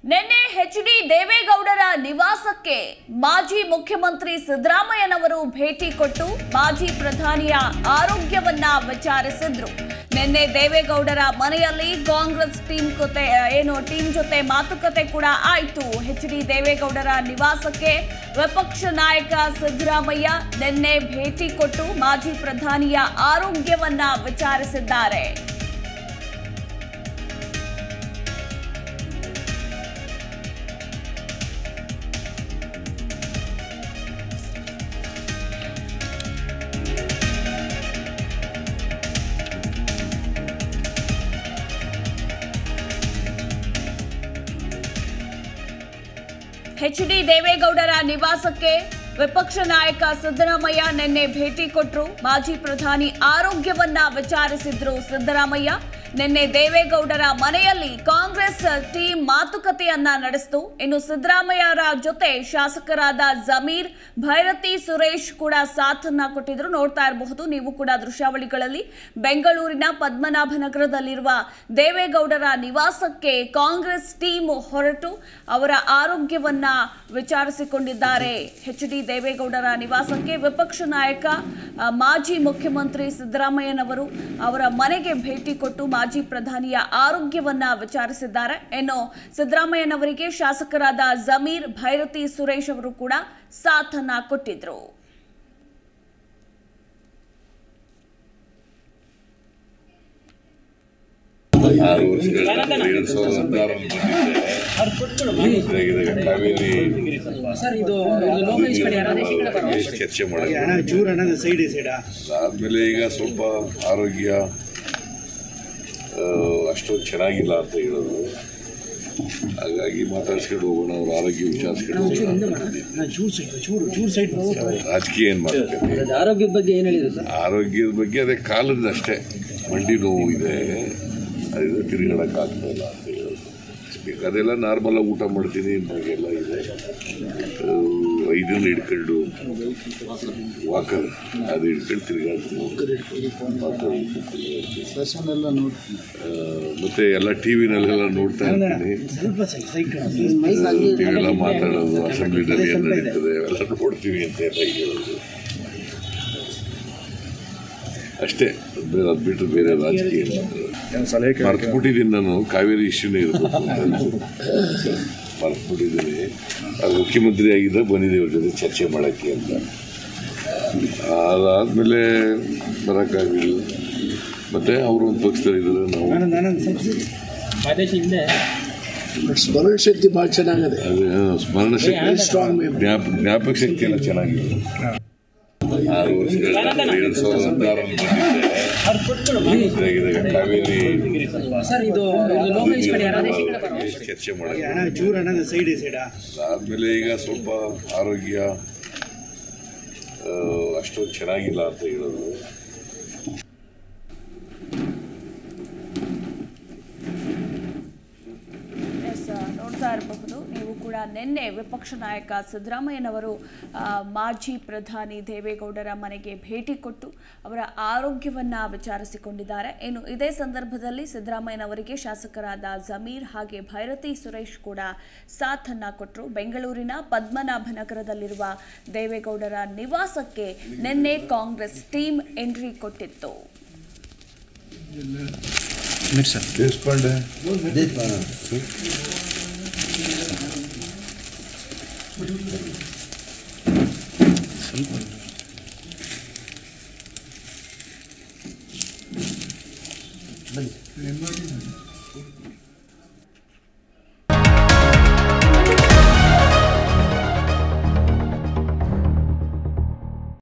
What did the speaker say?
ನಿನ್ನೆ H D ದೇವೇಗೌಡರ ನಿವಾಸಕ್ಕೆ ಮಾಜಿ ಮುಖ್ಯಮಂತ್ರಿ ಸಿದ್ದರಾಮಯ್ಯನವರು ಭೇಟಿ ಕೊಟ್ಟು ಮಾಜಿ ಪ್ರಧಾನಿಯ ಆರೋಗ್ಯವನ್ನ ವಿಚಾರಿಸಿದ್ರು ನಿನ್ನೆ ದೇವೇಗೌಡರ ಮನೆಯಲ್ಲಿ ಕಾಂಗ್ರೆಸ್ ಟೀಮ್ ಜೊತೆ ಏನು ಟೀಮ್ ಜೊತೆ ಮಾತುಕತೆ ಕೂಡ ಆಯಿತು ಎಚ್ ಡಿ ದೇವೇಗೌಡರ ನಿವಾಸಕ್ಕೆ ವಿಪಕ್ಷ ನಾಯಕ ಸಿದ್ದರಾಮಯ್ಯ ನಿನ್ನೆ ಭೇಟಿ ಕೊಟ್ಟು ಮಾಜಿ ಪ್ರಧಾನಿಯ ಆರೋಗ್ಯವನ್ನ ವಿಚಾರಿಸಿದ್ದಾರೆ ಎಚ್ ಡಿ ದೇವೇಗೌಡರ ನಿವಾಸಕ್ಕೆ ವಿಪಕ್ಷ ನಾಯಕ ಸಿದ್ದರಾಮಯ್ಯ ನಿನ್ನೆ ಭೇಟಿ ಕೊಟ್ಟರು ಮಾಜಿ ಪ್ರಧಾನಿ ಆರೋಗ್ಯವನ್ನ ವಿಚಾರಿಸಿದ್ರು ಸಿದ್ದರಾಮಯ್ಯ ನಿನ್ನೆ ದೇವೇಗೌಡರ ಮನೆಯಲ್ಲಿ ಕಾಂಗ್ರೆಸ್ ಟೀಮ್ ಮಾತುಕತೆಯನ್ನ ನಡೆಸಿತು ಇನ್ನು ಸಿದ್ದರಾಮಯ್ಯರ ಜೊತೆ ಶಾಸಕರಾದ ಜಮೀರ್ ಭೈರತಿ ಸುರೇಶ್ ಕೂಡ ಸಾಥನ್ನ ಕೊಟ್ಟಿದ್ರು ನೋಡ್ತಾ ಇರಬಹುದು ನೀವು ಕೂಡ ದೃಶ್ಯಾವಳಿಗಳಲ್ಲಿ ಬೆಂಗಳೂರಿನ ಪದ್ಮನಾಭನಗರದಲ್ಲಿರುವ ದೇವೇಗೌಡರ ನಿವಾಸಕ್ಕೆ ಕಾಂಗ್ರೆಸ್ ಟೀಮ್ ಹೊರಟು ಅವರ ಆರೋಗ್ಯವನ್ನ ವಿಚಾರಿಸಿಕೊಂಡಿದ್ದಾರೆ ಎಚ್ ಡಿ ದೇವೇಗೌಡರ ನಿವಾಸಕ್ಕೆ ವಿಪಕ್ಷ ನಾಯಕ ಆ, ಮಾಜಿ ಮುಖ್ಯಮಂತ್ರಿ ಸಿದ್ದರಾಮಯ್ಯನವರು ಅವರ ಮನೆಗೆ ಭೇಟಿ ಕೊಟ್ಟು ಮಾಜಿ ಪ್ರಧಾನಿಯ ಆರೋಗ್ಯವನ್ನ ವಿಚಾರಿಸಿದ್ದಾರೆ ಇನ್ನು ಸಿದ್ದರಾಮಯ್ಯನವರಿಗೆ ಶಾಸಕರಾದ ಜಮೀರ್ ಭೈರತಿ ಸುರೇಶ್ ಅವರು ಕೂಡ ಸಾಥನ್ನ ಕೊಟ್ಟಿದ್ರು ಆರು ವರ್ಷಗಳ ನಂತರ ಎರಡ್ ಸಾವಿರದ ಹದಿನಾರರಲ್ಲಿ ಬಂದಿದ್ದೆ ಕಾವೇರಿ ಸರ್ ಇದು ಇದು ಲೋಕೇಶ್ ಕಡೆ ರಾಜೇಶ್ ಕಡೆ ಬರೋ ಚರ್ಚೆ ಅಣ್ಣ ಮಾಡಿದ್ವಿ ಚೂರು ಅಣ್ಣ ಸೈಡ್ ಸೈಡ ಆದ್ಮೇಲೆ ಈಗ ಸ್ವಲ್ಪ ಆರೋಗ್ಯ ಆ, ಅಷ್ಟೊಂದು ಚೆನ್ನಾಗಿಲ್ಲ ಅಂತ ಹೇಳೋದು ಹಾಗಾಗಿ ಮಾತಾಡ್ಸ್ಕೊಂಡು ಹೋಗೋಣ ಅವ್ರ ಆರೋಗ್ಯ ವಿಚಾರಿಸ್ಕೊಂಡು ಹೋಗೋಣ ಅಂತ ಬಂದಿದ್ದೆ. ಅಣ್ಣ ಚೂರು ಸೈಡ್ ಚೂರು ಚೂರು ಸೈಡ್ ರಾಜಕೀಯ ಏನ್ ಮಾತುಕತೆ ಆರೋಗ್ಯದ ಬಗ್ಗೆ ಏನು ಹೇಳಿದ್ರು ಸರ್ ಆರೋಗ್ಯದ ಬಗ್ಗೆ ಅದೇ ಕಾಲದ ಅಷ್ಟೇ ಮಂಡಿ ನೋವು ಇದೆ ಅದು ತಿರುಗಾಡಕ್ ಆಗ್ತಾ ಇಲ್ಲ ಅಂತ ಹೇಳೋದು ಅದೆಲ್ಲ ನಾರ್ಮಲ್ ಊಟ ಮಾಡ್ತೀನಿ ಎಲ್ಲ ಇದೆ ಇದನ್ನ ಹಿಡ್ಕೊಂಡು ವಾಕರ್ ಅದು ಹಿಡ್ಕೊಂಡು ತಿರುಗಾಡ್ತೀನಿ ವಾಕರ್ ಹಿಡ್ಕೊಂಡು ಆ, ಮತ್ತೆ ಎಲ್ಲ ಟಿವಿನಲ್ಲೆಲ್ಲ ನೋಡ್ತಾ ಇರ್ತೀನಿ ಸ್ವಲ್ಪ ಸೈಡ್ ಸೈಡ್ ನೀವೆಲ್ಲ ಮಾತಾಡೋದು ಅಸೆಂಬ್ಲಿನಲ್ಲಿ ಏನು ನಡೀತದೆ ಅವೆಲ್ಲ ನೋಡ್ತೀವಿ ಅಂತ ಎಲ್ಲ ಹೇಳೋದು ಅಷ್ಟೇ ಬೇರೆ ಅದು ಬಿಟ್ಟರೆ ಬೇರೆ ರಾಜಕೀಯ ಮರ್ತ್ಬಿಟ್ಟಿದ್ದೀನಿ ನಾನು ಕಾವೇರಿ ಇಶ್ಯೂನೇ ಇರಬೇಕು ಮರ್ತ್ಬಿಟ್ಟಿದ್ದೀನಿ ಅದು ಮುಖ್ಯಮಂತ್ರಿ ಆಗಿದ್ದ ಬಂದಿದೆ ಇವ್ರ ಜೊತೆ ಚರ್ಚೆ ಮಾಡೋಕ್ಕೆ ಅಂತ ಅದಾದಮೇಲೆ ಬರೋಕ್ಕಾಗಲಿಲ್ಲ ಮತ್ತು ಅವರು ಒಂದು ಪಕ್ಷದಲ್ಲಿದ್ದಾರೆ ನಾವು ನಾನು ನಾನೊಂದು ಸ್ವಲ್ಪ ಮಾದೇಶ್ ಹಿಂದೆ ಸ್ಮರಣ ಶಕ್ತಿ ಭಾಳ ಚೆನ್ನಾಗಿದೆ ಅದೇ ಹಾ, ಸ್ಮರಣ ಶಕ್ತಿ ಸ್ಟ್ರಾಂಗ್ ಮೆಮೊರಿ ಜ್ಞಾಪ ಜ್ಞಾಪಕ ಶಕ್ತಿ ಎಲ್ಲ ಚೆನ್ನಾಗಿದೆ ಆರು ವರ್ಷಗಳ ನಂತರ ಎರಡ್ ಸಾವಿರದ ಹದಿನಾರರಲ್ಲಿ ಬಂದಿದ್ದೆ ಕಾವೇರಿ ಸರ್ ಇದು ಇದು ಲೋಕೇಶ್ ಕಡೆ ರಾಜೇಶ್ ಕಡೆ ಬರೋ ಚರ್ಚೆ ಮಾಡಿದ್ವಿ ಅಣ್ಣ ಚೂರು ಅಣ್ಣ ಸೈಡ್ ಸೈಡ ಆದ್ಮೇಲೆ ಈಗ ಸ್ವಲ್ಪ ಆರೋಗ್ಯ ಆ, ಅಷ್ಟೊಂದು ಚೆನ್ನಾಗಿಲ್ಲ ಅಂತ ಹೇಳೋದು ಎಸ್ ನೋಡ್ತಾ ಇರಬಹುದು ನೀವು ಕೂಡ ನಿನ್ನೆ ವಿಪಕ್ಷ ನಾಯಕ ಸಿದ್ದರಾಮಯ್ಯನವರು ಆ, ಮಾಜಿ ಪ್ರಧಾನಿ ದೇವೇಗೌಡರ ಮನೆಗೆ ಭೇಟಿ ಕೊಟ್ಟು ಅವರ ಆರೋಗ್ಯವನ್ನ ವಿಚಾರಿಸಿಕೊಂಡಿದ್ದಾರೆ ಇನ್ನು ಇದೇ ಸಂದರ್ಭದಲ್ಲಿ ಸಿದ್ದರಾಮಯ್ಯನವರಿಗೆ ಶಾಸಕರಾದ ಜಮೀರ್ ಹಾಗೆ ಭೈರತಿ ಸುರೇಶ್ ಕೂಡ ಸಾಥನ್ನ ಕೊಟ್ಟರು ಬೆಂಗಳೂರಿನ ಪದ್ಮನಾಭನಗರದಲ್ಲಿರುವ ದೇವೇಗೌಡರ ನಿವಾಸಕ್ಕೆ ನಿನ್ನೆ ಕಾಂಗ್ರೆಸ್ ಟೀಮ್ ಎಂಟ್ರಿ ಕೊಟ್ಟಿತ್ತು ದೇಶಪಾಂಡೆ